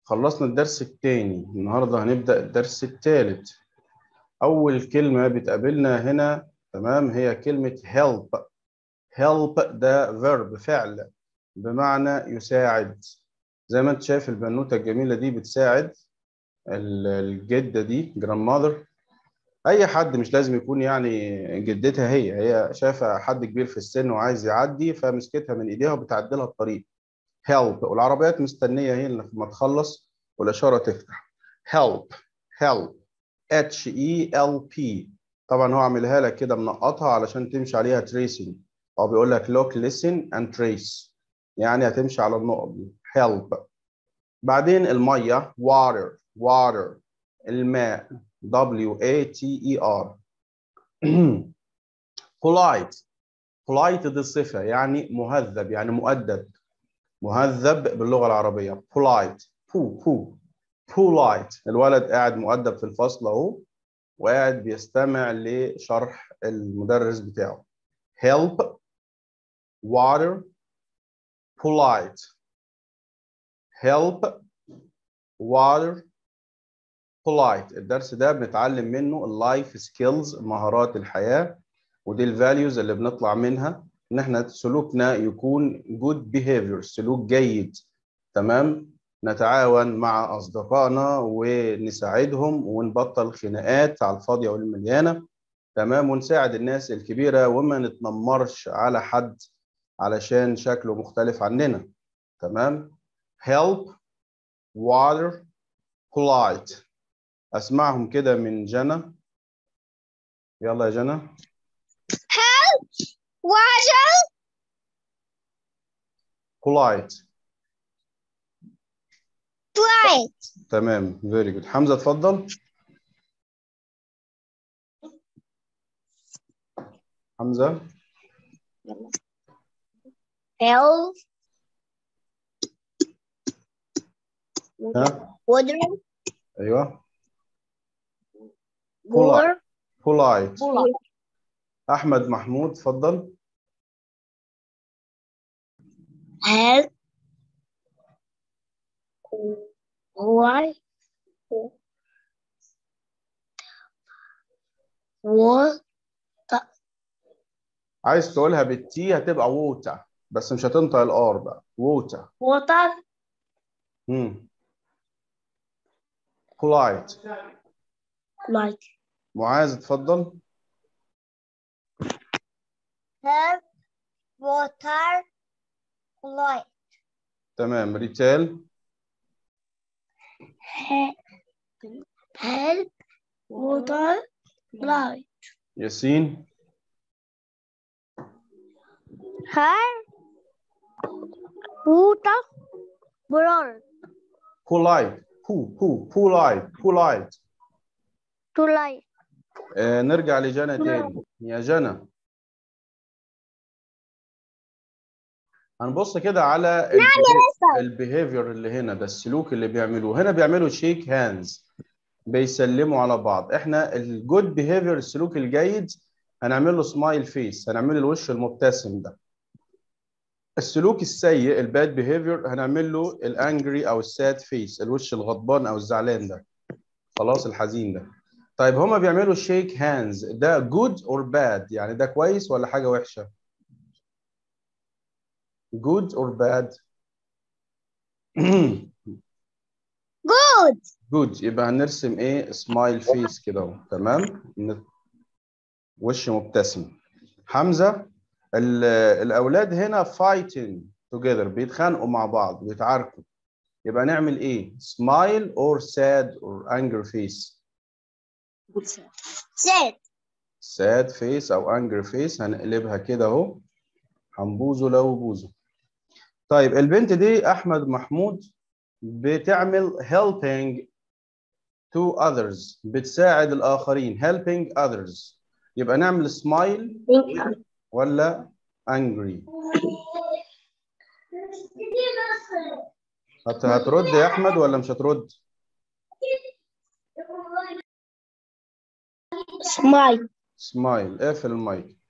خلصنا الدرس الثاني النهارده هنبدأ الدرس الثالث أول كلمة بتقابلنا هنا تمام هي كلمة help help ده verb فعل بمعنى يساعد زي ما انت شايف البنوتة الجميلة دي بتساعد ال- الجدة دي grandmother أي حد مش لازم يكون يعني جدتها هي هي شايفة حد كبير في السن وعايز يعدي فمسكتها من إيديها وبتعدلها الطريق help والعربيات مستنية هي لما تخلص والإشارة تفتح help help H E L P طبعا هو عاملها لك كده منقطها علشان تمشي عليها tracing أو بيقول لك look listen and trace يعني هتمشي على النقط دي help بعدين المية water water الماء W A T E R polite polite دي صفة يعني مهذب يعني مؤدب مهذب باللغة العربية polite بو بو polite الولد قاعد مؤدب في الفصل اهو وقاعد بيستمع لشرح المدرس بتاعه help water polite help water polite الدرس ده بنتعلم منه اللايف سكيلز مهارات الحياة ودي الفاليوز اللي بنطلع منها ان احنا سلوكنا يكون good behavior سلوك جيد تمام نتعاون مع اصدقائنا ونساعدهم ونبطل خناقات على الفاضيه والمليانه تمام ونساعد الناس الكبيره وما نتنمرش على حد علشان شكله مختلف عننا تمام help water polite اسمعهم كده من جنى يلا يا جنى water polite bright تمام very good حمزه اتفضل حمزه health ها water ايوه war polite احمد محمود اتفضل health why war عايز تقولها بالتي هتبقى ووتا بس مش هتنطق الار بقى ووتا water امم polite like معاذ اتفضل health water light تمام ريتال help water light ياسين help water bright polite بو بو polite polite to light آه نرجع لجنى تاني يا جنى هنبص كده على البيهيفير اللي هنا ده السلوك اللي بيعملوه هنا بيعملوا شيك هاندز بيسلموا على بعض احنا الجود بيهيفير السلوك الجيد هنعمل له سمايل فيس هنعمل له الوش المبتسم ده السلوك السيء الباد بيهيفير هنعمل له الانجري او الساد فيس الوش الغضبان او الزعلان ده خلاص الحزين ده طيب هما بيعملوا شيك هاندز ده جود اور باد يعني ده كويس ولا حاجه وحشه good or bad good good يبقى هنرسم ايه سمايل فيس كده اهو تمام ن- وش مبتسم حمزه ال- الاولاد هنا fighting together بيتخانقوا مع بعض بيتعاركوا يبقى نعمل ايه smile or sad or anger face sad sad face او anger face هنقلبها كده اهو هنبوظه لو بوظه طيب البنت دي احمد محمود بتعمل helping to others بتساعد الاخرين helping others يبقى نعمل smile ولا angry هت- هترد يا احمد ولا مش هترد smile smile اقفل المايك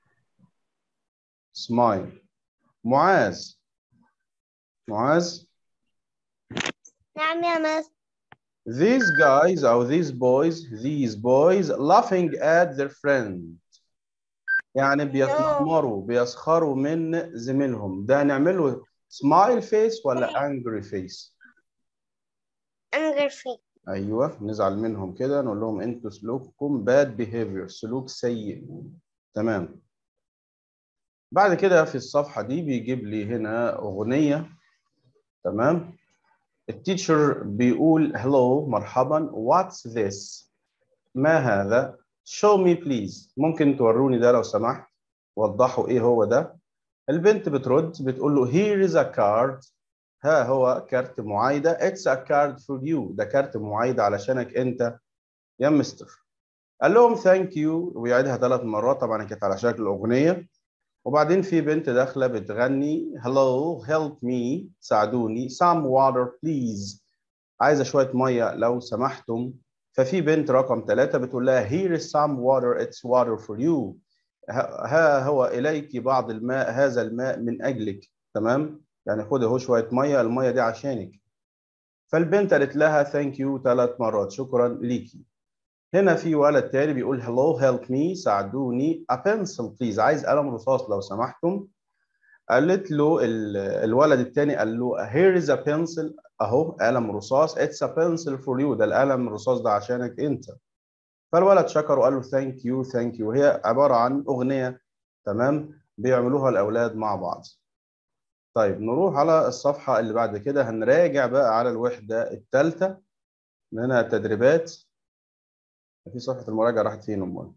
smile معاذ معاذ نعم يا مس These guys أو these boys these boys laughing at their friend يعني بيتنمروا بيسخروا من زميلهم ده نعمله smile face ولا angry face أنجر في ايوه نزعل منهم كده نقول لهم انتوا سلوككم bad behavior سلوك سيء تمام بعد كده في الصفحة دي بيجيب لي هنا أغنية تمام التيتشر بيقول hello مرحبا what's this ما هذا show me please ممكن توروني ده لو سمحت وضحوا ايه هو ده البنت بترد بتقول له here is a card ها هو كارت معايدة it's a card for you ده كارت معايدة علشانك انت يا مستر قال لهم thank you ويعيدها ثلاث مرات طبعا كانت على شكل أغنية وبعدين في بنت داخلة بتغني hello help me ساعدوني some water please عايزة شوية مية لو سمحتم ففي بنت رقم ثلاثة بتقول لها here is some water it's water for you ها ها هو إليك بعض الماء هذا الماء من أجلك تمام يعني خد اهو شوية مية المية دي عشانك فالبنت قالت لها thank you ثلاث مرات شكرا ليكي هنا في ولد تاني بيقول hello help me ساعدوني a pencil please عايز قلم رصاص لو سمحتم قالت له ال- الولد التاني قال له here is a pencil اهو قلم رصاص it's a pencil for you ده القلم الرصاص ده عشانك انت فالولد شكر وقال له thank you thank you هي عبارة عن أغنية تمام بيعملوها الأولاد مع بعض طيب نروح على الصفحة اللي بعد كده هنراجع بقى على الوحدة الثالثة هنا تدريبات في صفحة المراجعة راحت فين أمال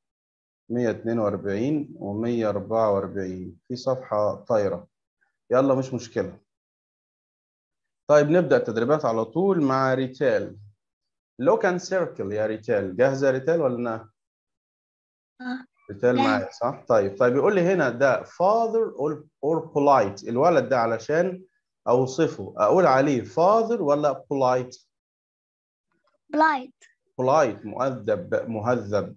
142 و 144 في صفحة طايرة يلا مش مشكلة طيب نبدأ التدريبات على طول مع ريتال لوك اند سيركل يا ريتال جاهزة يا ريتال ولا لا؟ آه. ريتال جاهز. معايا صح؟ طيب طيب يقول لي هنا ده father or, or polite الولد ده علشان أوصفه أقول عليه father ولا polite؟ بلايت polite مؤدب مهذب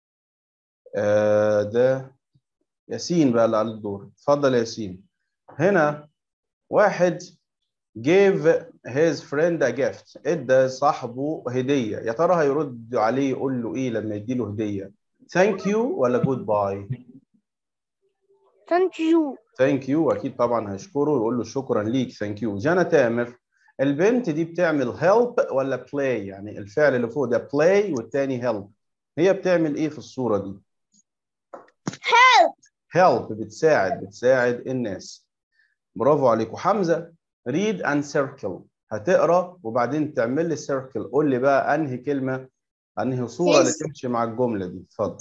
آه ده ياسين بقى اللي على الدور اتفضل يا ياسين هنا واحد gave his friend a gift ادى صاحبه هدية يا ترى هيرد عليه يقول له ايه لما يديله هدية thank you ولا goodbye ثانك يو ثانك يو اكيد طبعا هشكره ويقول له شكرا ليك ثانك يو جانا تامر البنت دي بتعمل هيلب ولا بلاي يعني الفعل اللي فوق ده بلاي والتاني هيلب هي بتعمل ايه في الصوره دي هيلب هيلب بتساعد بتساعد الناس برافو عليكم حمزه ريد اند سيركل هتقرا وبعدين تعمل لي سيركل قول لي بقى انهي كلمه انهي صوره اللي Yes. تمشي مع الجمله دي اتفضل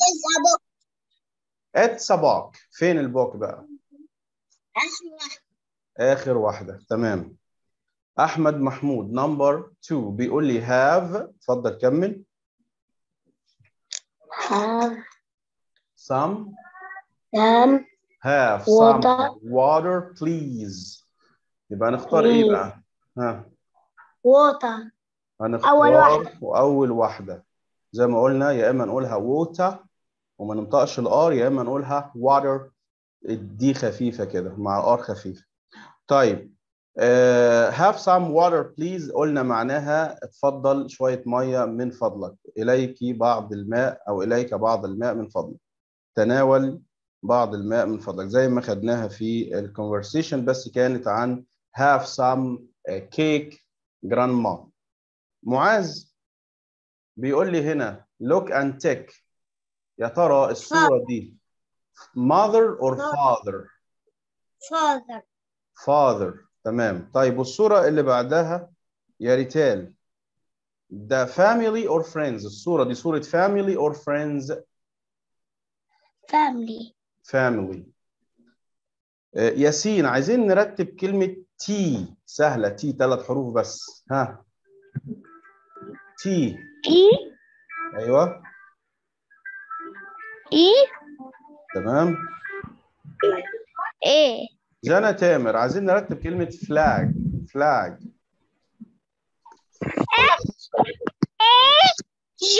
اتس بوك فين البوك بقى آخر واحدة تمام أحمد محمود نمبر 2 بيقول لي have اتفضل كمل have some some have some Water. water please يبقى هنختار إيه Please. بقى؟ ها water هنختار أول واحدة. وأول واحدة زي ما قلنا يا إما نقولها water وما ننطقش الآر يا إما نقولها water الدي خفيفة كده مع آر خفيفة طيب آه، have some water please قلنا معناها اتفضل شوية مية من فضلك إليك بعض الماء أو إليك بعض الماء من فضلك تناول بعض الماء من فضلك زي ما خدناها في الكونفرسيشن بس كانت عن have some آه، cake grandma معاذ بيقول لي هنا look and take يا ترى الصورة دي mother or father father father تمام طيب والصورة اللي بعدها يا ريتال ده family or friends الصورة دي صورة family or friends family family آه، ياسين عايزين نرتب كلمة تي سهلة تي ثلاث حروف بس ها تي E ايوه E تمام A جانا تامر عايزين نرتب كلمة flag flag G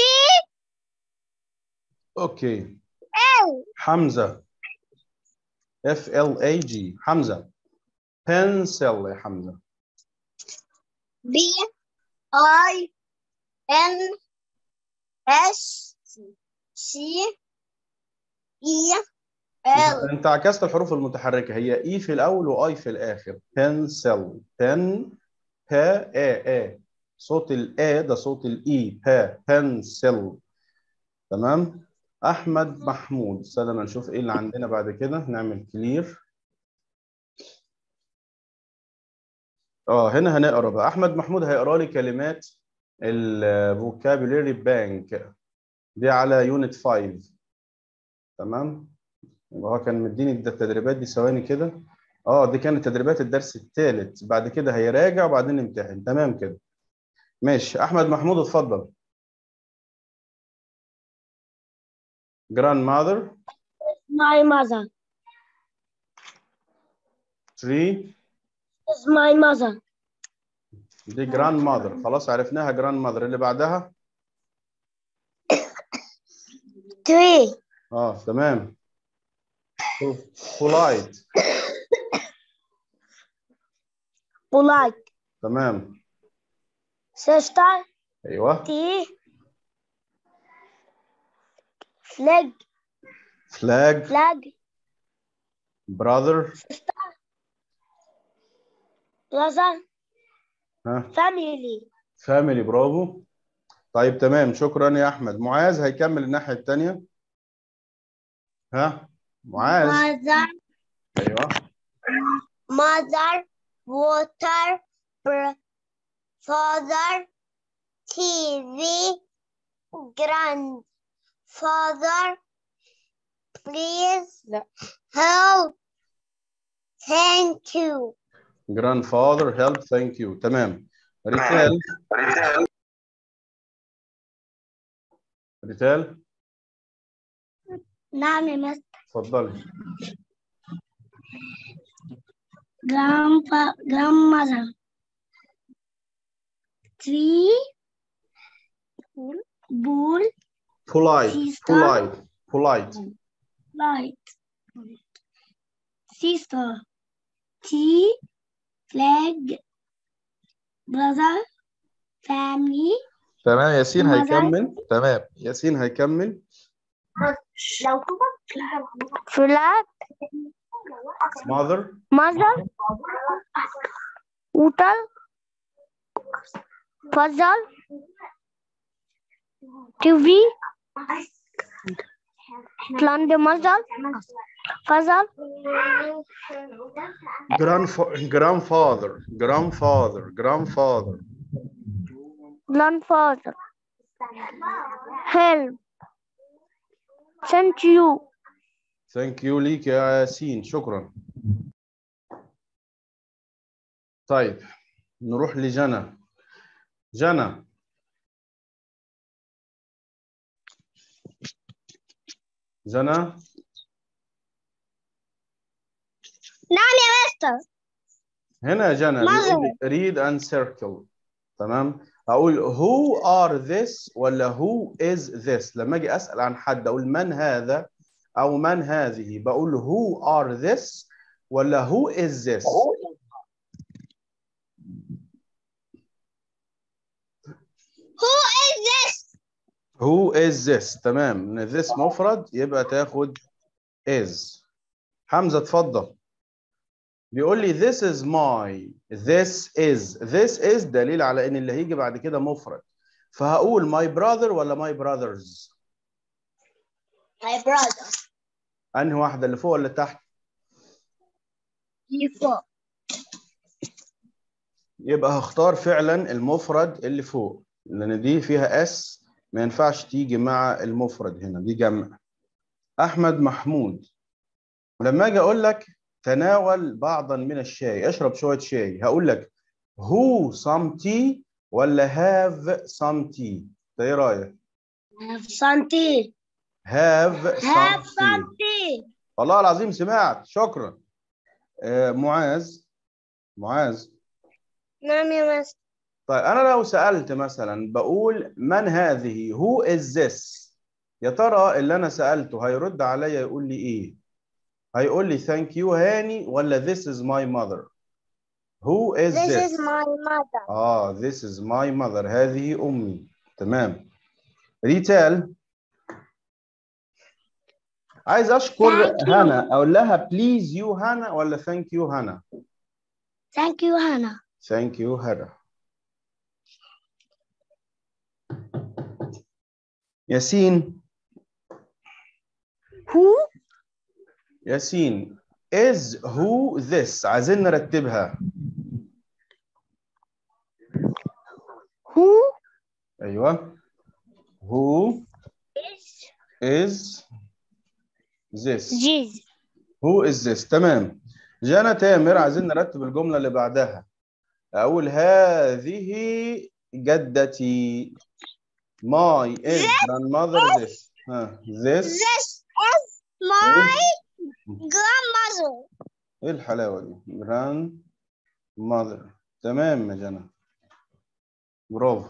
اوكي L حمزة F L A G حمزة pencil يا حمزة B I N S C E L انت عكست الحروف المتحركه هي اي في الاول واي في الاخر pencil pen ها ا ا صوت الا ده صوت الاي ها pencil تمام احمد محمود استنى ما نشوف ايه اللي عندنا بعد كده نعمل كلير اه هنا هنقرا بقى احمد محمود هيقرا لي كلمات الفوكابولري بانك دي على يونت 5 تمام يبقى هو كان مديني التدريبات دي ثواني كده اه دي كانت تدريبات الدرس الثالث بعد كده هيراجع وبعدين نمتحن تمام كده ماشي احمد محمود اتفضل grandmother My mother tree is my mother دي grandmother خلاص عرفناها grandmother اللي بعدها Tree اه تمام polite polite تمام sister ايوه T flag flag flag brother brother ها family family برافو طيب تمام شكرا يا احمد معاذ هيكمل الناحيه الثانيه ها معاذ mother ايوه mother water br- father TV grandfather please help thank you grandfather help thank you تمام ريتال ريتال نعم يا مستر اتفضلي grandpa grandmother three bull polite Sister. polite polite light sister tea flag brother family تمام ياسين Mother. هيكمل تمام ياسين هيكمل لو flag mother mother water puzzle TV grandmother puzzle Grandfa- grandfather grandfather grandfather grandfather help thank you ثانك يو ليك يا ياسين شكرا طيب نروح لجنى جنى جنى نعم يا مستر هنا يا جنى Mother. read and circle تمام اقول who are this ولا who is this لما اجي اسال عن حد اقول من هذا او من هذه بقول who are this ولا who is this who is this who is this تمام ان this مفرد يبقى تاخد is حمزة اتفضل بيقول لي this is my this is this is دليل على ان اللي هيجي بعد كده مفرد فهقول my brother ولا my brothers my brother انهي واحدة اللي فوق ولا تحت اللي فوق يبقى هختار فعلا المفرد اللي فوق لان دي فيها اس ما ينفعش تيجي مع المفرد هنا دي جمع احمد محمود لما اجي اقول لك تناول بعضا من الشاي اشرب شويه شاي هقول لك who some tea ولا have some tea ده ايه رايك have some tea have some have tea some tea والله العظيم سمعت شكرا آه معاذ معاذ نعم يا مستر طيب انا لو سالت مثلا بقول من هذه who is this يا ترى اللي انا سالته هيرد عليا يقول لي ايه هيقول لي thank you هاني ولا this is my mother who is This this is my mother. اه this is my mother هذه امي تمام ريتال عايز اشكر Thank you. هنا اقول لها please you هنا ولا thank you هنا Thank you, Hannah. thank you هنا ياسين Who ياسين is who this عايزين نرتبها who ايوه who is is this this? who is this تمام جانا تامر عايزين نرتب الجملة اللي بعدها أقول هذه جدتي my is grandmother this ها this This is my grandmother. ايه الحلاوة دي grandmother تمام يا جنى برافو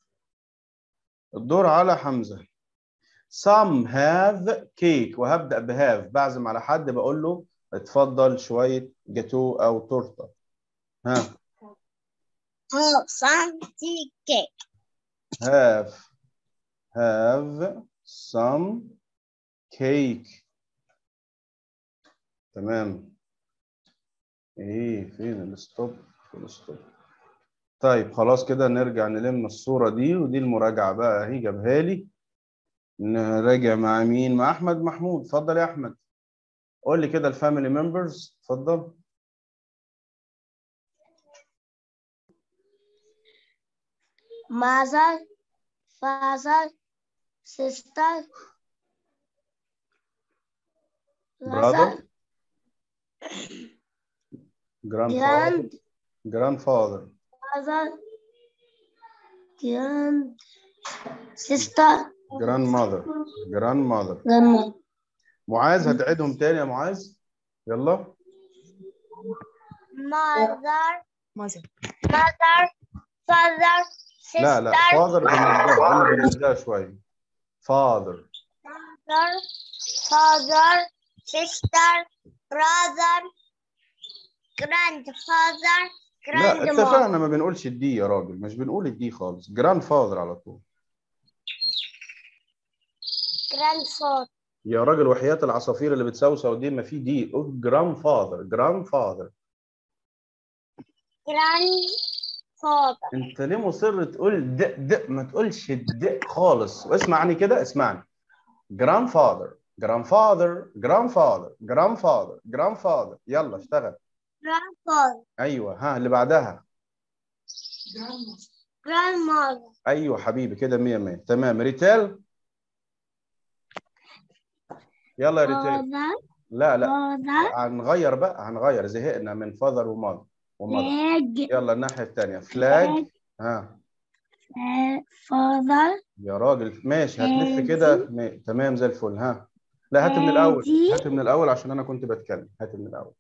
الدور على حمزة some have cake وهبدأ بهاف بعزم على حد بقول له اتفضل شوية جاتو أو تورتة ها Oh, some cake. have have some cake تمام ايه فين الستوب في الستوب طيب خلاص كده نرجع نلم الصورة دي ودي المراجعة بقى اهي جابها لي نراجع مع مين مع احمد محمود اتفضل يا احمد قول لي كده الفاميلي ممبرز اتفضل Mother, father, sister, brother grandfather grand grandfather father, grand sister, grandmother grandmother grandmother. معاذ هتعيدهم تاني يا معاذ يلا Mother, ماذا mother, father, sister, لا لا father بنبدأ قلنا بنبدأ شوية father mother, father, sister, brother, grandfather, لا grandmother. اتفقنا ما بنقولش الدي يا راجل مش بنقول الدي خالص grandfather على طول grandfather, يا راجل وحياة العصافير اللي بتسوسو دي ما في دي قول grandfather grandfather grandfather, انت ليه مصر تقول د د ما تقولش د خالص واسمعني كده اسمعني grandfather grandfather grandfather grandfather grandfather يلا اشتغل grandfather, ايوه ها اللي بعدها grandmother, ايوه حبيبي كده 100 100 تمام ريتال يلا يا ريتال father, لا لا father, هنغير بقى هنغير زهقنا من فاذر وماذر وماذر flag, يلا الناحيه الثانيه فلاج ها father, يا راجل ماشي هتلف كده م- تمام زي الفل ها لا هات من الاول هادي. هات من الاول عشان انا كنت بتكلم هات من الاول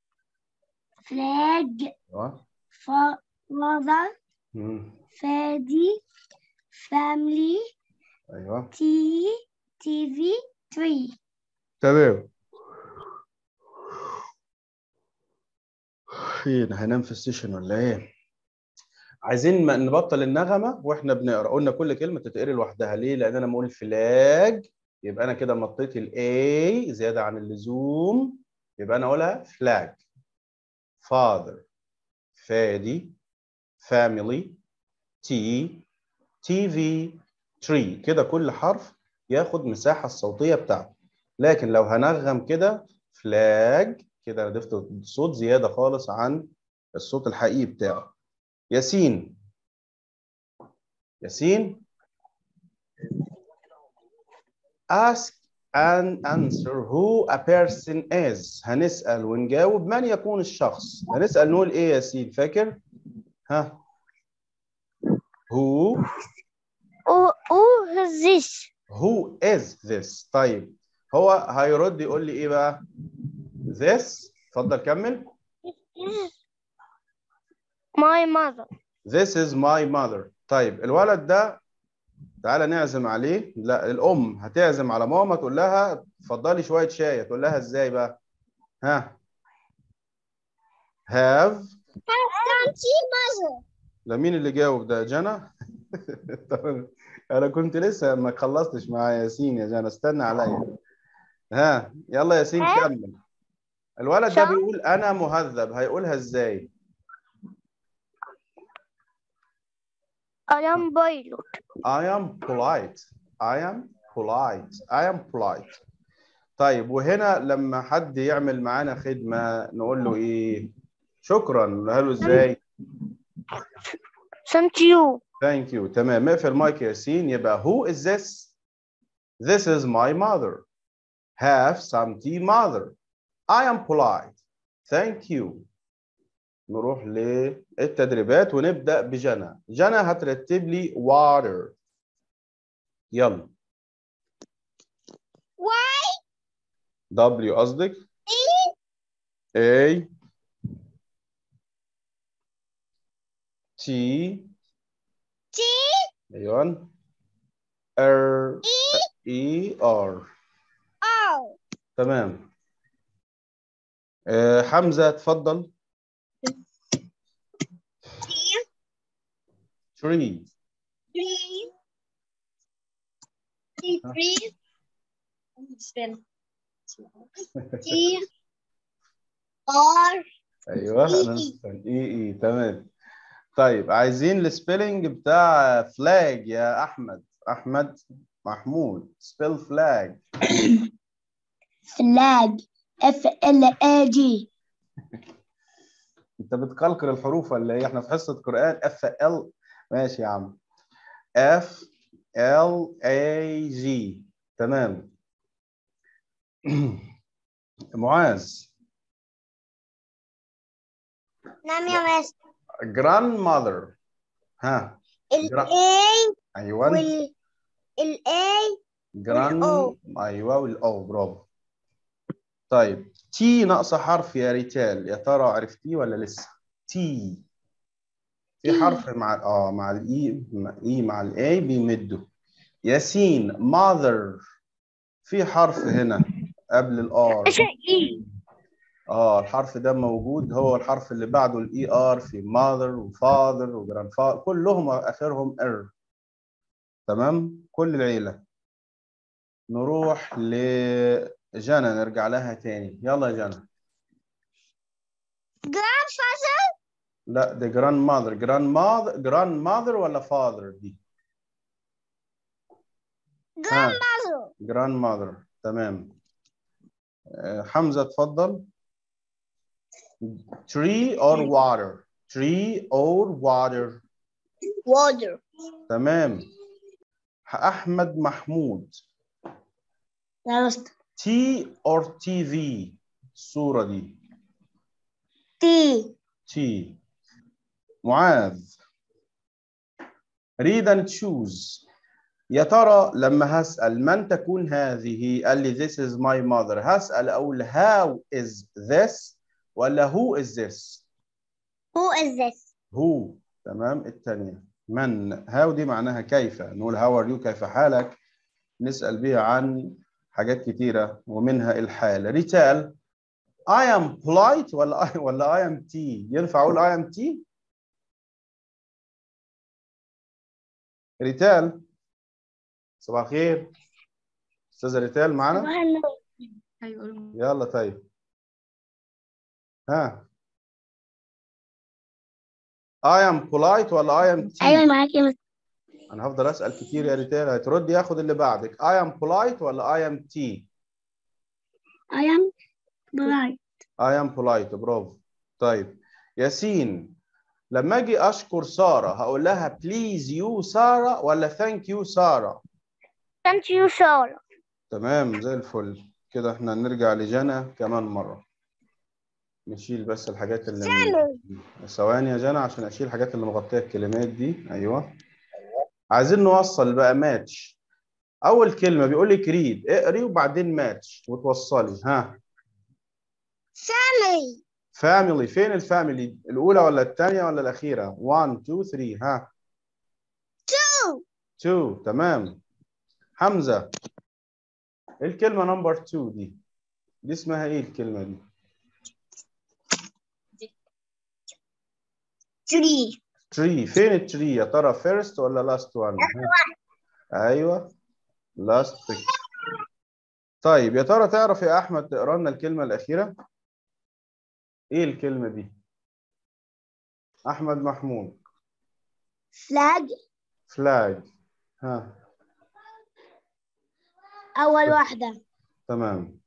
flag, ايوه father, مم. فادي, family, ايوه T, TV, tree. تمام فين هنام في السيشن ولا ايه عايزين ما- نبطل النغمه واحنا بنقرا قلنا كل كلمه تتقري لوحدها ليه لان انا بقول فلاج يبقى انا كده مطيت الاي زياده عن اللزوم يبقى انا اقولها فلاج father فادي family تي تي في تري كده كل حرف ياخد مساحه الصوتيه بتاعته لكن لو هنغم كده فلاج كده انا ضفت صوت زياده خالص عن الصوت الحقيقي بتاعه ياسين ياسين ask and answer who a person is هنسأل ونجاوب من يكون الشخص هنسأل نقول ايه يا ياسين فاكر ها who Oh, oh, this. who is this طيب هو هيرد يقول لي ايه بقى this اتفضل كمل My mother. This is my mother. طيب الولد ده تعالى نعزم عليه لا الأم هتعزم على ماما تقول لها اتفضلي شوية شاي تقول لها ازاي بقى ها have Santi mother. ده مين اللي جاوب ده جنى طب انا كنت لسه ما خلصتش مع ياسين يا جنى استنى عليا ها يلا ياسين ها؟ كمل الولد ده شو؟ بيقول انا مهذب هيقولها ازاي I am pilot. I am polite I am polite I am polite طيب وهنا لما حد يعمل معانا خدمة نقول له ايه شكرا نقول له ازاي Thank you. Thank you تمام اقفل مايك يا ياسين يبقى who is this This is my mother Have some tea mother I am polite Thank you نروح للتدريبات ونبدأ بجنى جنى هترتب لي water يلا Y W قصدك E A T T ايوه R E R O تمام آه، حمزة اتفضل T tree three T three spin T R ايوه انا مستني اي اي تمام طيب عايزين السبيلنج بتاع فلاج يا احمد احمد محمود سبيل فلاج flag F L A G انت بتقلقل الحروف ولا ايه احنا في حصه قران اف ال ماشي يا عم اف ال اي جي تمام معاذ نعم يا مس جراند ماذر ها ال جرا- A ايوه وال ال A جراند والأو. ايوه والاو برافو طيب تي ناقصه حرف يا ريتال يا ترى عرفتيه ولا لسه تي في تي. حرف مع اه مع الاي مع اي مع الاي بيمدوا ياسين mother في حرف هنا قبل الار ايش E اه الحرف ده موجود هو الحرف اللي بعده الاي ار في mother وفاذر وجراند فاذر كلهم اخرهم ار تمام كل العيله نروح لجنى نرجع لها تاني يلا يا جنى grandfather لا دي جراند ماذر جراند ماذر جراند ماذر ولا فاذر دي grandmother جراند ماذر تمام آه، حمزه اتفضل tree or water tree or water water تمام احمد محمود درست T or TV الصورة دي T T معاذ read and choose يا ترى لما هسأل من تكون هذه قال لي this is my mother هسأل أقول how is this ولا who is this who is this who تمام الثانية من how دي معناها كيف نقول how are you كيف حالك نسأل بيها عن حاجات كتيرة ومنها الحال ريتال I am polite ولا I ولا I am T ينفع أقول I am T ريتال صباح الخير أستاذة ريتال معانا ايوه يلا طيب ها I am polite ولا I am T ايوه معاك يا مس انا هفضل اسال كتير يا ريتال هترد ياخد اللي بعدك I am polite ولا I am T I am bright I am polite برافو طيب ياسين لما اجي اشكر ساره هقول لها please you ساره ولا thank you ساره thank you Sarah تمام زي الفل كده احنا نرجع لجنى كمان مره نشيل بس الحاجات اللي من... ثواني يا جنى عشان اشيل الحاجات اللي مغطيه الكلمات دي ايوه عايزين نوصل بقى ماتش اول كلمه بيقول لك ريد اقري وبعدين ماتش وتوصلي ها family فاميلي فين الفاميلي الاولى ولا الثانيه ولا الاخيره 1 2 3 ها two 2 تمام حمزه ايه الكلمه نمبر 2 دي دي اسمها ايه الكلمه دي tree تري فين التري يا ترى فيرست ولا لاست وان ايوه لاست طيب يا ترى تعرف يا احمد تقرا لنا الكلمه الاخيره ايه الكلمه دي احمد محمود flag فلاج ها أول واحدة تمام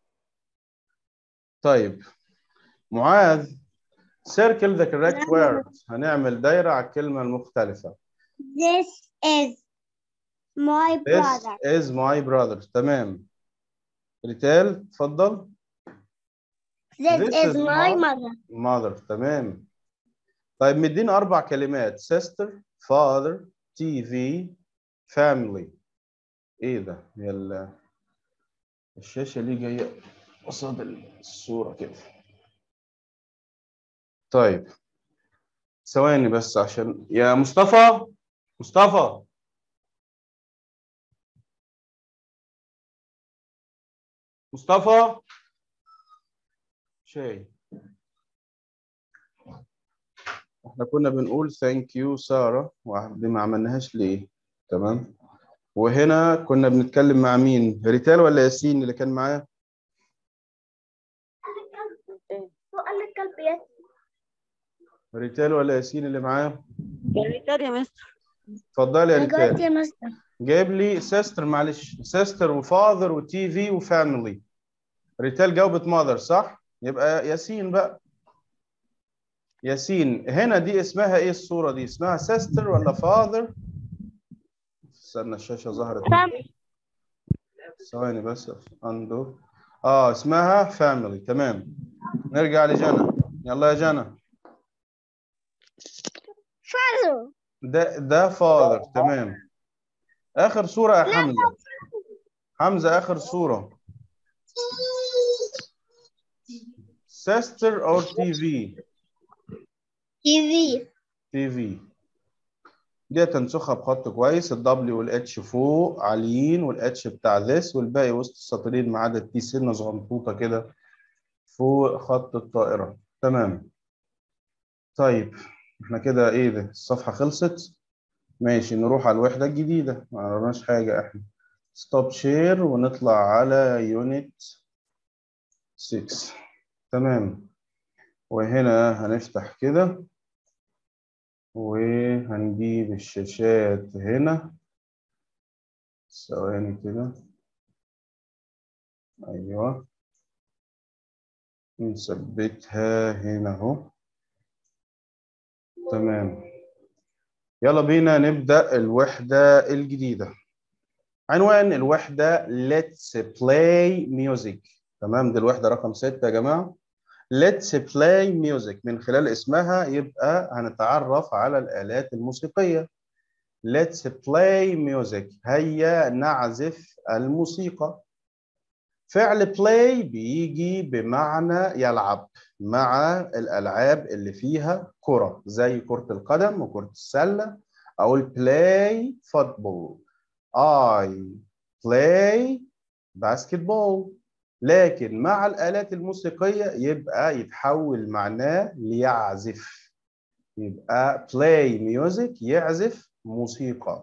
طيب معاذ circle the correct word هنعمل دايره على الكلمه المختلفه this is my This brother is my brother تمام ريتال اتفضل this, this is, is my my- mother mother تمام طيب مدينا أربع كلمات sister father TV family إيه ده؟ هي ال- الشاشة ليه جاية قصاد الصورة كده طيب ثواني بس عشان يا مصطفى مصطفى مصطفى شاي احنا كنا بنقول ثانك يو سارة ودي ما عملناهاش ليه تمام وهنا كنا بنتكلم مع مين ريتال ولا ياسين اللي كان معايا قال لك كلب ريتال ولا ياسين اللي معايا الريتال يا مستر اتفضلي يا ريتال يا مستر جايب لي سيستر معلش سيستر وفاذر وتي في وفاميلي ريتال جاوبت ماذر صح يبقى ياسين بقى ياسين هنا دي اسمها ايه الصورة دي اسمها سيستر ولا فاذر استنى الشاشة ظهرت ثواني بس اندو اه اسمها فاميلي تمام نرجع لجنى يلا يا جنى father ده ده فاذر تمام اخر صورة يا حمزة حمزة اخر صورة sister or TV TV TV دي تنسخها بخط كويس الدبليو والاتش فوق عاليين والاتش بتاع this والباقي وسط السطرين ما عدا التي سنه صغنطوطه كده فوق خط الطائره تمام طيب احنا كده ايه ده الصفحه خلصت ماشي نروح على الوحده الجديده ما عرفناش حاجه احنا ستوب شير ونطلع على يونت 6 تمام وهنا هنفتح كده وهنجيب الشاشات هنا ثواني كده ايوه نثبتها هنا اهو تمام يلا بينا نبدأ الوحدة الجديدة عنوان الوحدة Let's play music تمام دي الوحدة رقم ستة يا جماعة Let's play music من خلال اسمها يبقى هنتعرف على الآلات الموسيقية Let's play music هيا نعزف الموسيقى فعل play بيجي بمعنى يلعب مع الألعاب اللي فيها كرة زي كرة القدم وكرة السلة أو play football I play basketball لكن مع الآلات الموسيقية يبقى يتحول معناه ليعزف يبقى play music يعزف موسيقى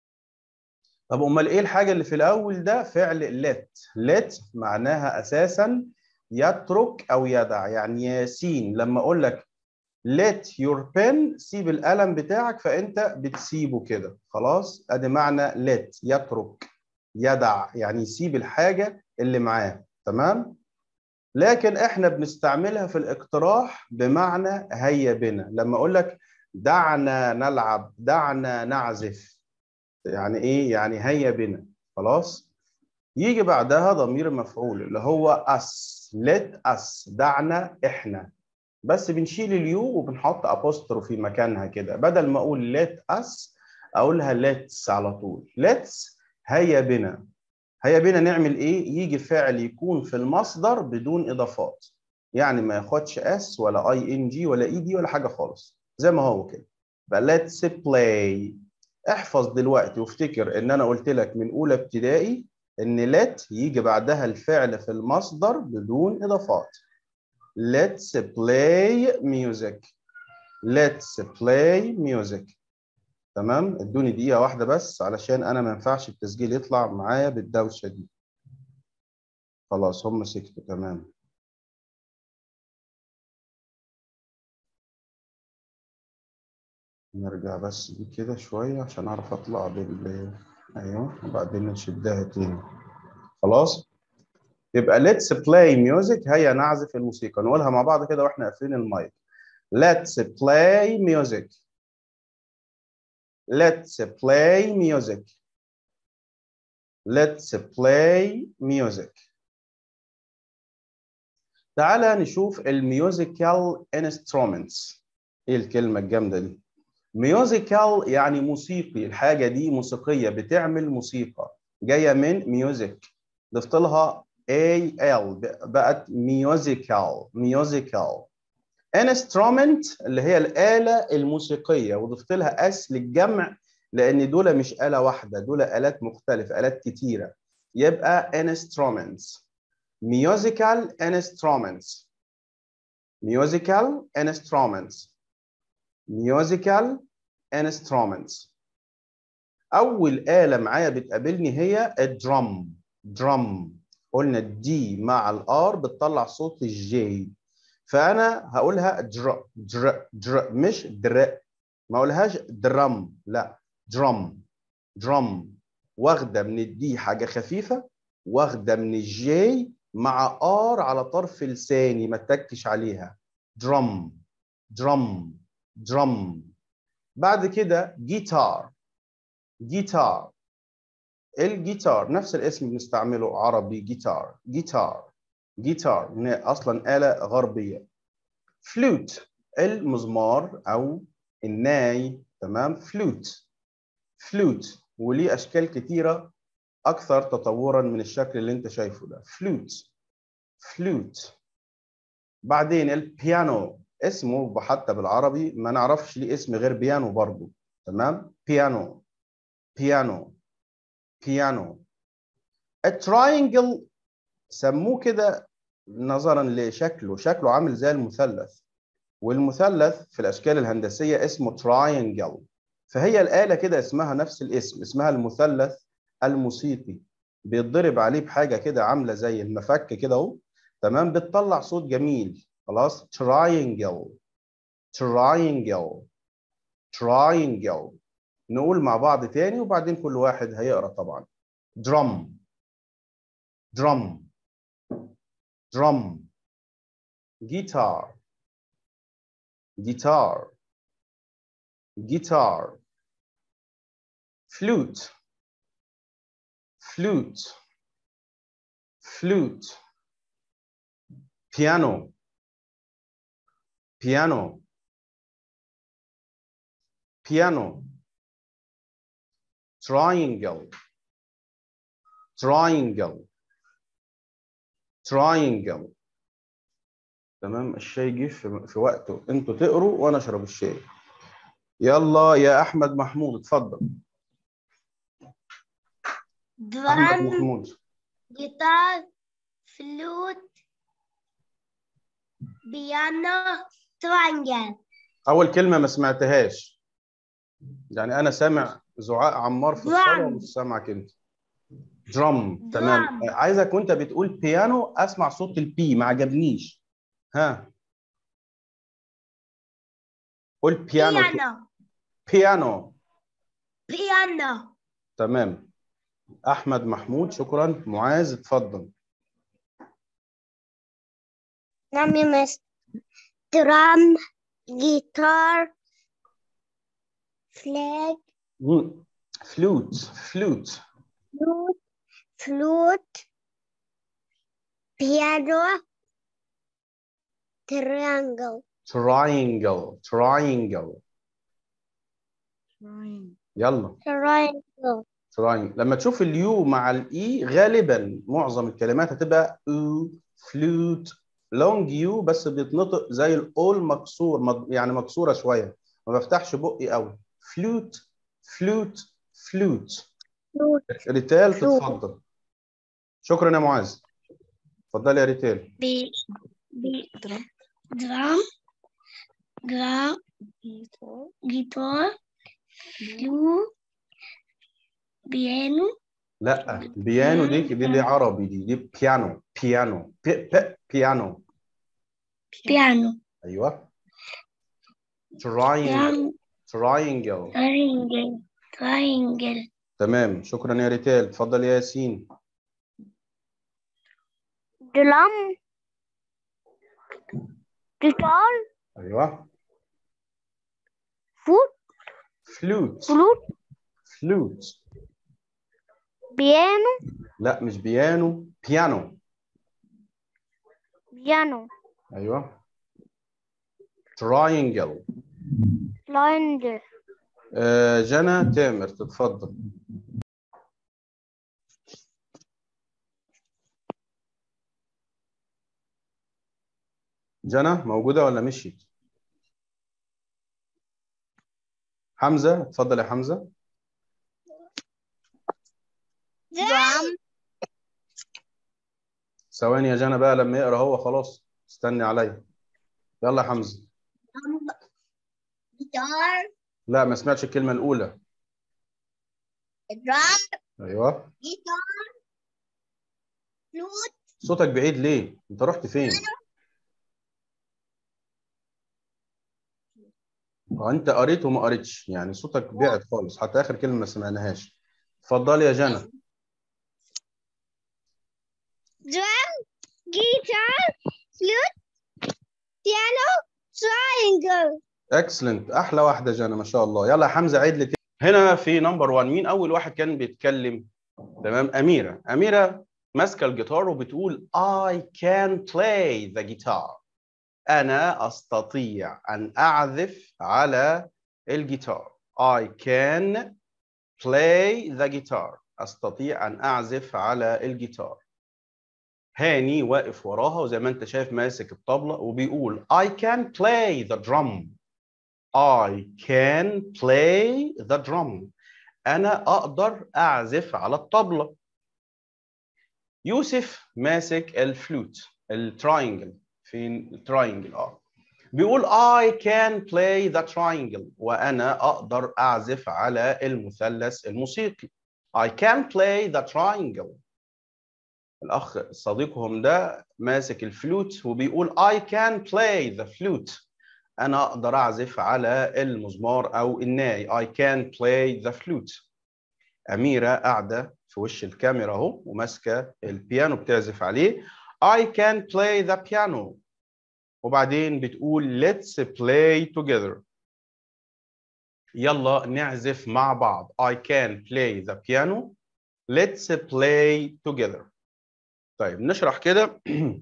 طب امال ايه الحاجه اللي في الاول ده فعل let let معناها اساسا يترك او يدع يعني ياسين لما اقول لك let your pen سيب القلم بتاعك فانت بتسيبه كده خلاص ادي معنى let يترك يدع يعني يسيب الحاجه اللي معاه تمام لكن احنا بنستعملها في الاقتراح بمعنى هيا بنا لما اقول لك دعنا نلعب دعنا نعزف يعني ايه يعني هيا بنا خلاص يجي بعدها ضمير مفعول اللي هو us let us دعنا احنا بس بنشيل اليو وبنحط apostrophe مكانها كده بدل ما اقول let us اقولها let's على طول let's هيا بنا هيا بنا نعمل ايه يجي فعل يكون في المصدر بدون اضافات يعني ما ياخدش اس ولا اي ان جي ولا اي دي ولا حاجه خالص زي ما هو كده بقى let's play احفظ دلوقتي وافتكر ان انا قلت لك من اولى ابتدائي ان let يجي بعدها الفعل في المصدر بدون اضافات let's play music let's play music تمام ادوني دقيقة واحدة بس علشان أنا ما ينفعش التسجيل يطلع معايا بالدوشة دي خلاص هم سكتوا تمام نرجع بس دي كده شوية عشان أعرف أطلع بال أيوه وبعدين نشدها تاني خلاص يبقى let's play music هيا نعزف الموسيقى نقولها مع بعض كده واحنا قافلين المايك let's play music let's play music let's play music تعالى نشوف الميوزيكال انسترومنتس ايه الكلمة الجامدة دي ميوزيكال يعني موسيقي الحاجة دي موسيقية بتعمل موسيقى جاية من ميوزك ضفت لها AL بقت ميوزيكال ميوزيكال انسترومنت اللي هي الآلة الموسيقية وضفت لها اس للجمع لأن دول مش آلة واحدة دول آلات مختلفة آلات كتيرة يبقى instruments musical instruments musical instruments musical instruments أول آلة معايا بتقابلني هي الدرام درام قلنا الدي مع الار بتطلع صوت الجي فأنا هقولها در در در مش در ما أقولهاش درام لا درام درام واخدة من الدي حاجة خفيفة واخدة من الجي مع ار على طرف لساني ما تكش عليها درام درام درام بعد كده جيتار جيتار الجيتار نفس الاسم بنستعمله عربي جيتار جيتار جيتار اصلا آلة غربية فلوت المزمار او الناي تمام فلوت فلوت وليه اشكال كتيرة اكثر تطورا من الشكل اللي انت شايفه ده فلوت فلوت بعدين البيانو اسمه حتى بالعربي ما نعرفش ليه اسم غير بيانو برضو تمام بيانو بيانو بيانو التراينجل سموه كده نظرا لشكله شكله عامل زي المثلث والمثلث في الاشكال الهندسيه اسمه تراينجل فهي الاله كده اسمها نفس الاسم اسمها المثلث الموسيقي بيتضرب عليه بحاجه كده عامله زي المفك كده اهو تمام بتطلع صوت جميل خلاص triangle triangle triangle نقول مع بعض تاني وبعدين كل واحد هيقرا طبعا drum drum drum guitar guitar guitar flute flute flute piano piano piano triangle triangle triangle تمام الشاي جه في, في وقته انتوا تقروا وانا اشرب الشاي يلا يا احمد محمود اتفضل احمد drum, محمود guitar, flute, piano, triangle. اول كلمه ما سمعتهاش يعني انا سامع زعاق عمار في الصاله Drum. ومش سامعك انت درام تمام Drum. عايزك وانت بتقول بيانو اسمع صوت البي ما عجبنيش ها قول بيانو Piano, بيانو piano. تمام احمد محمود شكرا معاذ اتفضل نعم يا مس drum, guitar, flag, مم. فلوت فلوت flute, flute, piano, triangle. triangle triangle يلا Triangle. triangle لما تشوف اليو مع الاي غالبا معظم الكلمات هتبقى او فلوت لونج يو بس بيتنطق زي الاول مكسور مض- يعني مكسوره شويه ما بفتحش بقي قوي فلوت فلوت فلوت Flute. ريتال فلوت. تتفضل شكرا يا معاذ اتفضلي يا ريتال B, B, drum, drum, guitar flute piano لا بيانو دي دي اللي عربي دي دي بيانو بيانو بي بي بيانو piano ايوه triangle piano triangle triangle triangle تمام شكرا يا ريتال اتفضل يا ياسين drum guitar ايوه foot flute flute flute piano لا مش بيانو بيانو piano ايوه triangle triangle آه جنى تامر تتفضل جنى موجودة ولا مشيت؟ حمزة اتفضل يا حمزة drum ثواني يا جنى بقى لما يقرا هو خلاص استني عليا يلا يا حمزة guitar لا ما سمعتش الكلمة الأولى drum أيوه guitar flute صوتك بعيد ليه؟ أنت رحت فين؟ اه انت قريت وما قريتش يعني صوتك بعد خالص حتى اخر كلمه ما سمعناهاش اتفضلي يا جنى drum guitar flute piano triangle اكسلنت احلى واحده جنى ما شاء الله يلا يا حمزه عيد لي تاني. هنا في نمبر 1 مين اول واحد كان بيتكلم تمام اميره اميره ماسكه الجيتار وبتقول I can play the guitar انا استطيع ان اعزف على الجيتار I can play the guitar استطيع ان اعزف على الجيتار هاني واقف وراها وزي ما انت شايف ماسك الطبلة وبيقول I can play the drum I can play the drum أنا أقدر أعزف على الطبلة يوسف ماسك الفلوت التراينجل فين التراينجل اه بيقول I can play the triangle وأنا أقدر أعزف على المثلث الموسيقي I can play the triangle الأخ صديقهم ده ماسك الفلوت وبيقول I can play the flute أنا أقدر أعزف على المزمار أو الناي I can play the flute أميرة قاعدة في وش الكاميرا أهو وماسكة البيانو بتعزف عليه I can play the piano وبعدين بتقول let's play together يلا نعزف مع بعض I can play the piano let's play together طيب نشرح كده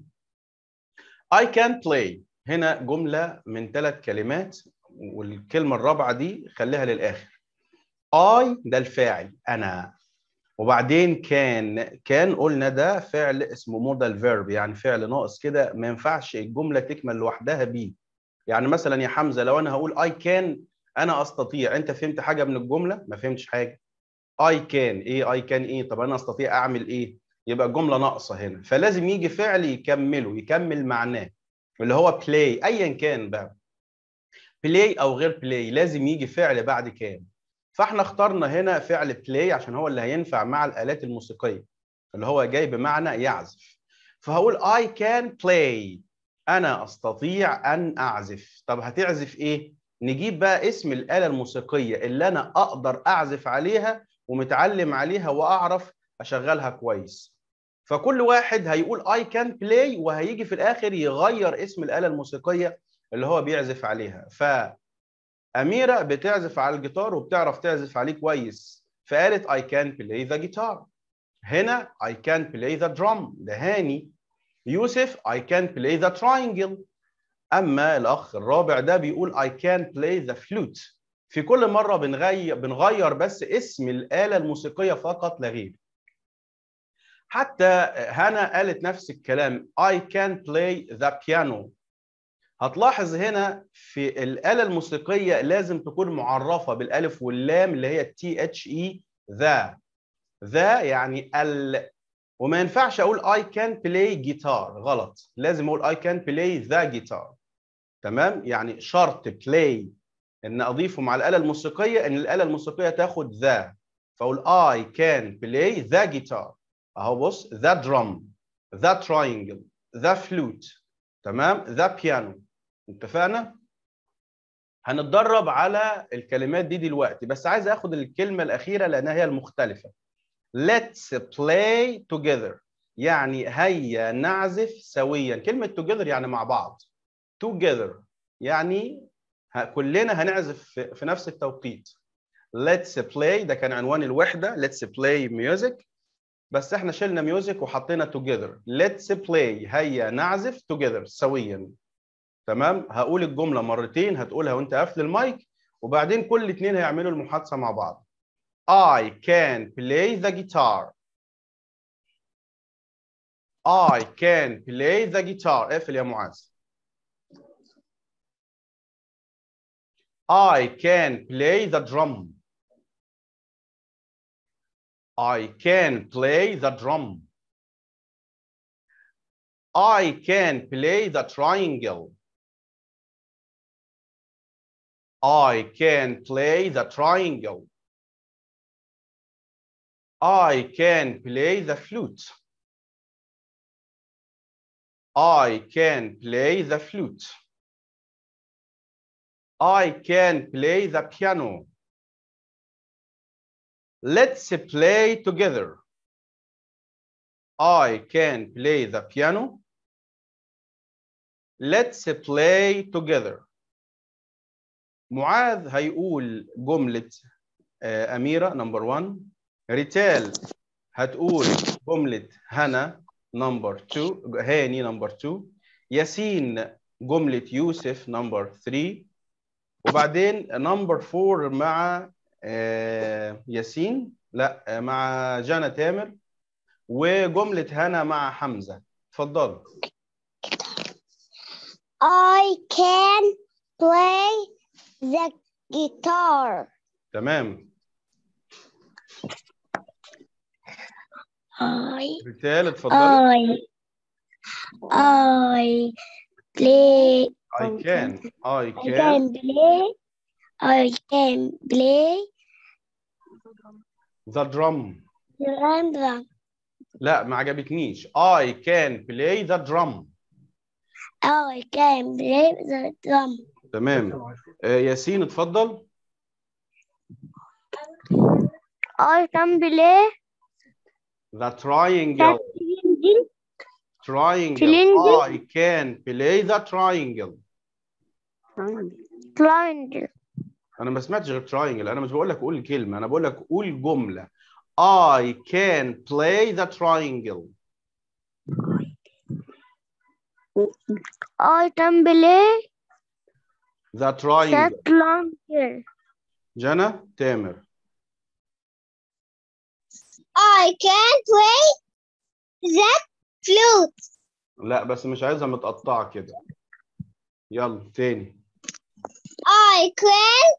I can play هنا جملة من ثلاث كلمات والكلمة الرابعة دي خليها للآخر I ده الفاعل أنا وبعدين كان كان قلنا ده فعل اسمه مودال فيرب يعني فعل ناقص كده ما ينفعش الجملة تكمل لوحدها بيه يعني مثلا يا حمزة لو أنا هقول I can أنا أستطيع أنت فهمت حاجة من الجملة ما فهمتش حاجة I can إيه I can إيه طب أنا أستطيع أعمل إيه يبقى الجملة ناقصة هنا فلازم يجي فعل يكمله يكمل معناه اللي هو play ايا كان بقى play او غير play لازم يجي فعل بعد كان فاحنا اخترنا هنا فعل play عشان هو اللي هينفع مع الآلات الموسيقية اللي هو جاي بمعنى يعزف فهقول I can play أنا أستطيع أن أعزف طب هتعزف إيه؟ نجيب بقى اسم الآلة الموسيقية اللي أنا أقدر أعزف عليها ومتعلم عليها وأعرف أشغلها كويس فكل واحد هيقول I can play وهيجي في الآخر يغير اسم الآلة الموسيقية اللي هو بيعزف عليها فأميرة بتعزف على الجيتار وبتعرف تعزف عليه كويس فقالت I can play the guitar هنا I can play the drum ده هاني يوسف I can play the triangle أما الأخ الرابع ده بيقول I can play the flute في كل مرة بنغير بنغير بس اسم الآلة الموسيقية فقط لا غير حتى هنا قالت نفس الكلام I can play the piano هتلاحظ هنا في الآلة الموسيقية لازم تكون معرفة بالألف واللام اللي هي تي اتش اي ذا ذا يعني ال وما ينفعش أقول I can play guitar غلط لازم أقول I can play the guitar تمام يعني شرط play ان اضيفه مع الاله الموسيقيه ان الاله الموسيقيه تاخد ذا فاقول I can play the guitar اهو بص the drum the triangle the flute تمام the piano اتفقنا هنتدرب على الكلمات دي دلوقتي بس عايز اخد الكلمه الاخيره لانها هي المختلفه let's play together يعني هيا نعزف سويا كلمه together يعني مع بعض together يعني ه- كلنا هنعزف في في نفس التوقيت let's play ده كان عنوان الوحده let's play music بس احنا شلنا ميوزك وحطينا together let's play هيا نعزف together سويا تمام هقول الجمله مرتين هتقولها وانت قافل المايك وبعدين كل اتنين هيعملوا المحادثه مع بعض I can play the guitar I can play the guitar اقفل يا معاذ I can play the drum I can play the drum I can play the triangle I can play the triangle I can play the flute I can play the flute I can play the piano Let's play together. I can play the piano. Let's play together. معاذ هيقول جملة آه، أميرة نمبر 1 ريتال هتقول جملة هنا نمبر 2 هاني نمبر 2 ياسين جملة يوسف نمبر 3 وبعدين نمبر 4 مع آه، ياسين لا آه، مع جانا تامر وجملة هنا مع حمزة اتفضل I can play the guitar. تمام I ريتال اتفضلي I I play I can I I can can play I can play the drum the drum. لا ما عجبتنيش I can play the drum I can play the drum. تمام آه، ياسين اتفضل I can play the triangle the triangle Triangle. I can play the triangle triangle. انا ما سمعتش غير triangle انا مش بقول لك قول كلمه انا بقول لك قول جمله I can play the triangle I can play the the triangle triangle. جنى تامر I can play the flute. لا بس مش عايزها متقطعه كده يلا تاني I can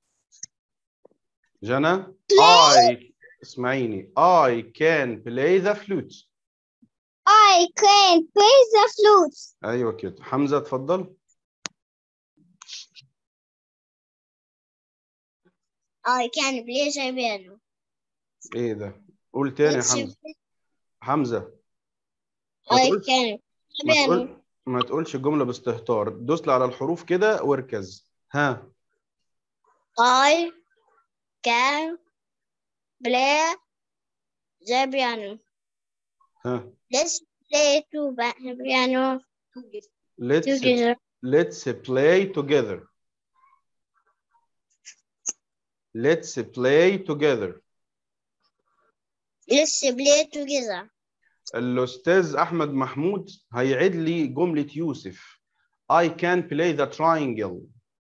جنى Play. I اسمعيني I can play the flute I can play the flute. ايوه كده حمزه اتفضل I can play the piano. ايه ده قول تاني يا Let's حمزه حمزه ما I تقولش can ما piano. تقول ما تقولش الجمله باستهتار دوس لي على الحروف كده واركز ها I can play the piano. ها Let's play to the piano let's together. let's play together let's play together Let's play together. الاستاذ احمد محمود هيعيد لي جمله يوسف I can play the triangle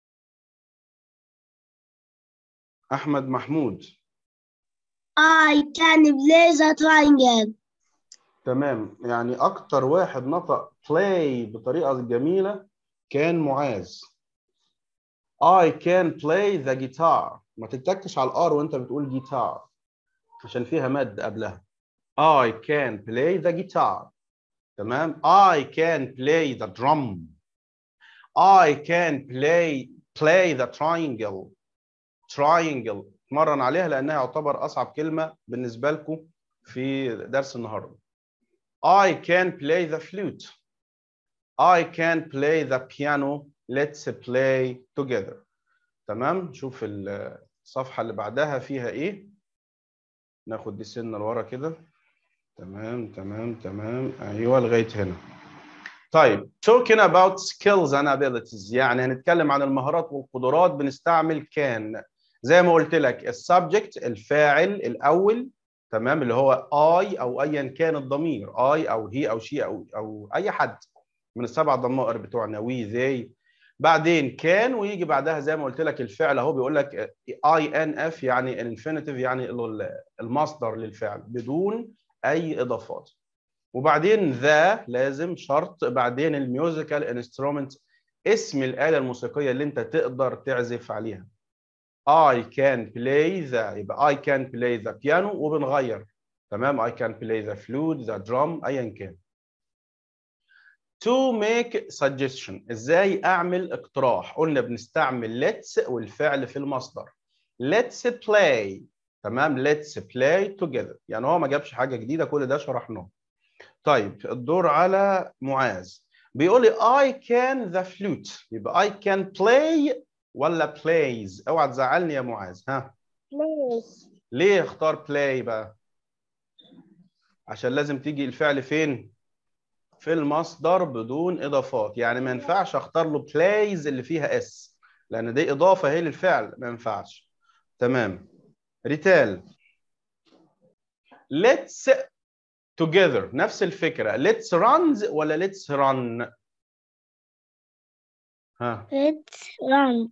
احمد محمود I can play the triangle. تمام يعني اكتر واحد نطق play بطريقه جميله كان معاذ I can play the guitar ما تتكش على الار وانت بتقول جيتار عشان فيها مد قبلها I can play the guitar تمام I can play the drum I can play play the triangle triangle اتمرن عليها لانها يعتبر اصعب كلمه بالنسبه لكم في درس النهارده I can play the flute I can play the piano let's play together تمام شوف الصفحه اللي بعدها فيها ايه ناخد دي سنه لورا كده تمام تمام تمام ايوه لغايه هنا طيب talking about skills and abilities يعني هنتكلم عن المهارات والقدرات بنستعمل كان زي ما قلت لك السبجكت الفاعل الاول تمام اللي هو I او ايا كان الضمير I او هي او شي او او اي حد من السبع ضمائر بتوعنا وي they بعدين كان ويجي بعدها زي ما قلت لك الفعل اهو بيقول لك اي ان اف يعني الانفينيتيف يعني المصدر للفعل بدون اي اضافات وبعدين ذا لازم شرط بعدين الميوزيكال انسترومنت اسم الآلة الموسيقية اللي انت تقدر تعزف عليها I can play the يبقى I can play the piano وبنغير تمام I can play the flute the drum ايا كان to make suggestion ازاي اعمل اقتراح قلنا بنستعمل let's والفعل في المصدر let's play تمام let's play together يعني هو ما جابش حاجه جديده كل ده شرحناه طيب الدور على معاذ بيقول لي I can the flute يبقى I can play ولا plays اوعى تزعلني يا معاذ ها Play. ليه اختار play بقى عشان لازم تيجي الفعل فين في المصدر بدون اضافات يعني ما ينفعش اختار له plays اللي فيها اس لان دي اضافه هي للفعل ما ينفعش تمام ريتال let's together نفس الفكره let's runs ولا let's run ها Let's run.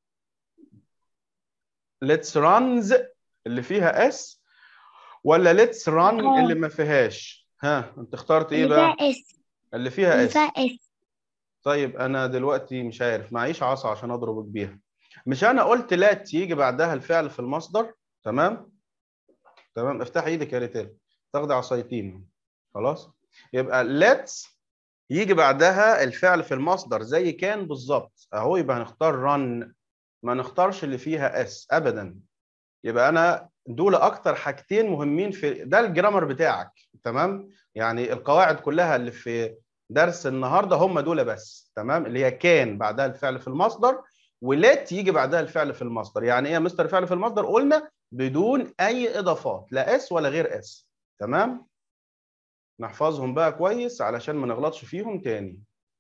let's runs اللي فيها اس ولا let's run آه. اللي ما فيهاش ها انت اخترت ايه اللي بقى فيها اس اللي فيها اللي اس فيها اس طيب انا دلوقتي مش عارف معيش عصا عشان اضربك بيها مش انا قلت لا يجي بعدها الفعل في المصدر تمام تمام افتح ايدك يا ريتال تاخدي عصايتين خلاص يبقى let's يجي بعدها الفعل في المصدر زي كان بالظبط اهو يبقى هنختار run ما نختارش اللي فيها اس ابدا يبقى انا دول اكتر حاجتين مهمين في ده الجرامر بتاعك تمام يعني القواعد كلها اللي في درس النهارده هم دول بس تمام اللي هي كان بعدها الفعل في المصدر ولات يجي بعدها الفعل في المصدر يعني ايه يا مستر فعل في المصدر قلنا بدون اي اضافات لا اس ولا غير اس تمام نحفظهم بقى كويس علشان ما نغلطش فيهم تاني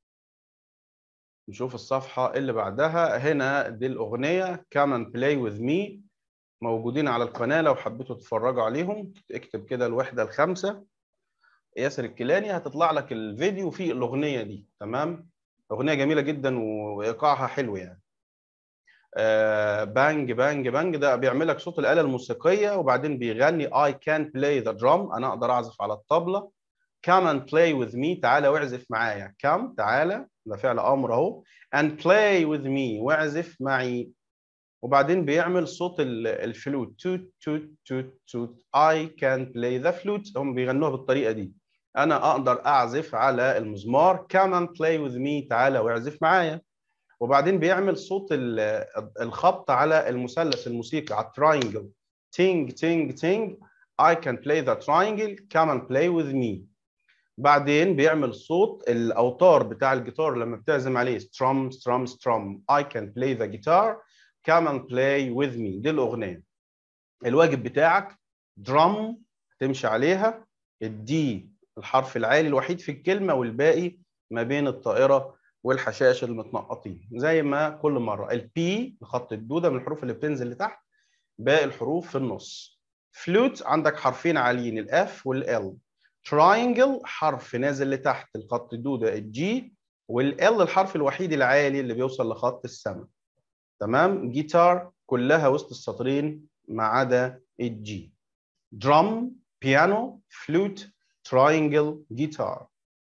نشوف الصفحة اللي بعدها هنا دي الأغنية Come and play with me موجودين على القناة لو حبيتوا تتفرجوا عليهم اكتب كده الوحدة الخامسة ياسر الكيلاني هتطلع لك الفيديو فيه الأغنية دي تمام أغنية جميلة جدا وإيقاعها حلو يعني آه بانج بانج بانج ده بيعمل لك صوت الآلة الموسيقية وبعدين بيغني I can play the drum أنا أقدر أعزف على الطبلة come and play with me تعالى واعزف معايا come تعالى ده فعل أمر أهو and play with me واعزف معي وبعدين بيعمل صوت ال- الفلوت توت توت توت توت I can play the flute هم بيغنوها بالطريقة دي أنا أقدر أعزف على المزمار come and play with me تعالى واعزف معايا وبعدين بيعمل صوت ال- الخبط على المثلث الموسيقي على التراينجل تينج تينج تينج I can play the triangle come and play with me بعدين بيعمل صوت الاوتار بتاع الجيتار لما بتعزم عليه strum strum strum I can play the guitar come and play with me دي الاغنيه الواجب بتاعك drum تمشي عليها الدي الحرف العالي الوحيد في الكلمه والباقي ما بين الطائره والحشائش المتنقطين زي ما كل مره البي خط الدوده من الحروف اللي بتنزل لتحت باقي الحروف في النص فلوت عندك حرفين عاليين الاف والال تراينجل حرف نازل لتحت الخط الدودة الجي والال الحرف الوحيد العالي اللي بيوصل لخط السماء تمام جيتار كلها وسط السطرين ما عدا الجي درام بيانو فلوت تراينجل جيتار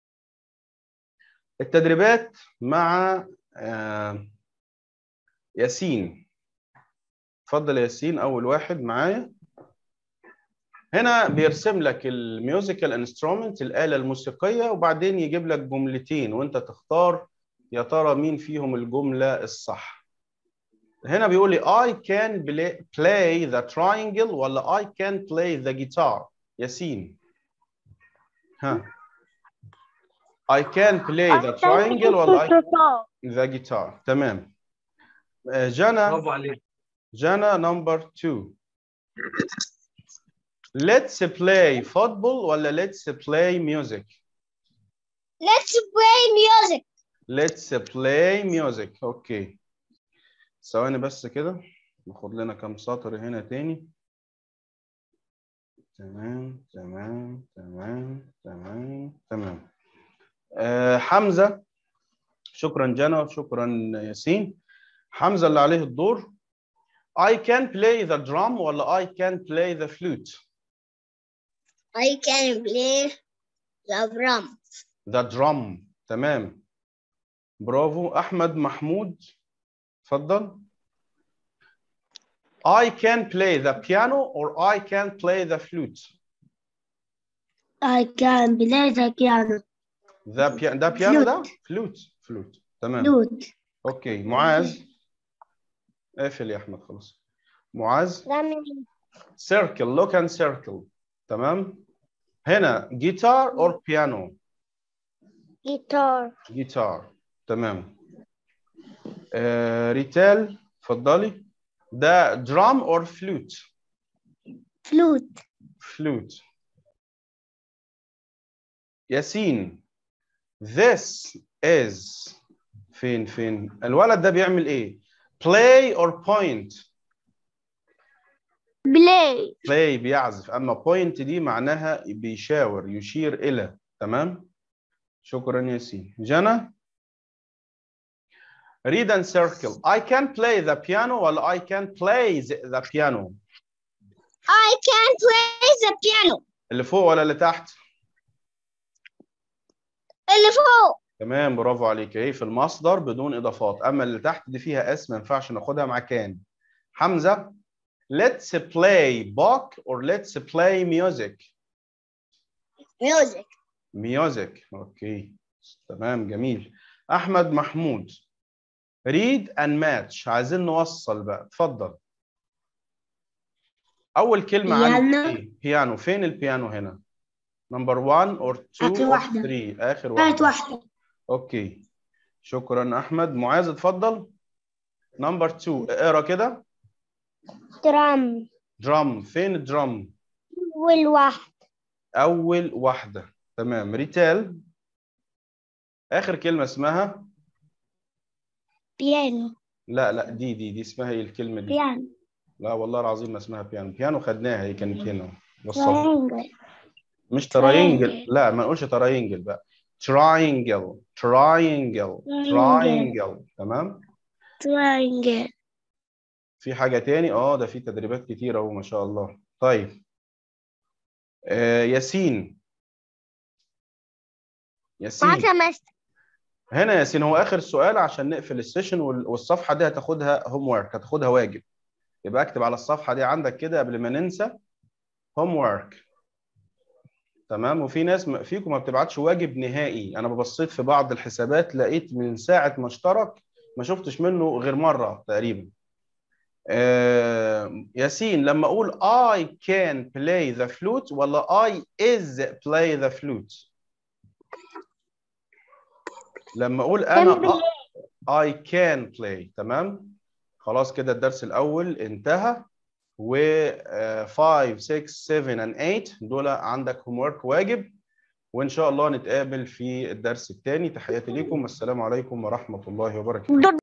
التدريبات مع آه، ياسين اتفضل يا ياسين اول واحد معايا هنا بيرسم لك الميوزيكال انسترومنت الآلة الموسيقية وبعدين يجيب لك جملتين وانت تختار يا ترى مين فيهم الجملة الصح هنا بيقول لي I can play, play the triangle ولا I can play the guitar ياسين ها I can play the triangle ولا I the guitar تمام آه، جانا برافو عليك جانا number two let's play football ولا let's play music Let's play music. let's play music اوكي ثواني بس كده ناخد لنا كام سطر هنا تاني تمام تمام تمام تمام تمام آه حمزة شكرا جنى شكرا ياسين حمزة اللي عليه الدور I can play the drum ولا I can play the flute I can play the drum. the drum تمام برافو احمد محمود اتفضل I can play the piano or I can play the flute I can play the piano. the piano ده piano ده flute flute تمام Flute. اوكي معاذ اقفل يا احمد خلاص معاذ That means circle look and circle تمام هنا guitar or piano guitar. جيتار تمام آه ريتال اتفضلي ده درام اور فلوت Flute. فلوت ياسين this is فين فين الولد ده بيعمل ايه play or point Play. play بيعزف اما point دي معناها بيشاور يشير الى تمام شكرا ياسين جنى read and circle I can play the piano ولا I can play the piano I can play the piano. اللي فوق ولا اللي تحت اللي فوق. تمام برافو عليك اهي في المصدر بدون اضافات اما اللي تحت دي فيها اس ما ينفعش ناخدها مع كان حمزه let's play book or let's play music Music. music اوكي تمام جميل احمد محمود read and match عايزين نوصل بقى اتفضل اول كلمه عندي بيانو. ايه بيانو فين البيانو هنا نمبر 1 اور 2 آخر اور واحدة. 3 اخر بقت واحده واحدة. اوكي شكرا احمد معاذ اتفضل نمبر 2 اقرا كده Drum. درام فين الدرام والواحد. اول واحده تمام ريتال اخر كلمه اسمها Piano. لا لا دي دي دي اسمها ايه الكلمه دي Piano. لا والله العظيم ما اسمها بيانو بيانو خدناها هي كانت هنا وصلها Triangle. مش تراينجل triangle. لا ما نقولش تراينجل بقى تراينجل تراينجل تراينجل تمام Triangle. في حاجه تاني اه ده في تدريبات كتير اهو ما شاء الله طيب آه ياسين ياسين معاك يا مستر. هنا يا ياسين هو اخر سؤال عشان نقفل السيشن وال- والصفحه دي هتاخدها هوم ورك هتاخدها واجب يبقى اكتب على الصفحه دي عندك كده قبل ما ننسى هوم ورك تمام وفي ناس م- فيكم ما بتبعتش واجب نهائي انا ببصيت في بعض الحسابات لقيت من ساعه ما اشترك ما شفتش منه غير مره تقريبا آه ياسين لما اقول I can play the flute ولا I is play the flute لما اقول انا Can I can play تمام خلاص كده الدرس الاول انتهى و 5 6 7 and 8 دول عندك هوم ورك واجب وان شاء الله نتقابل في الدرس الثاني تحياتي لكم والسلام عليكم ورحمه الله وبركاته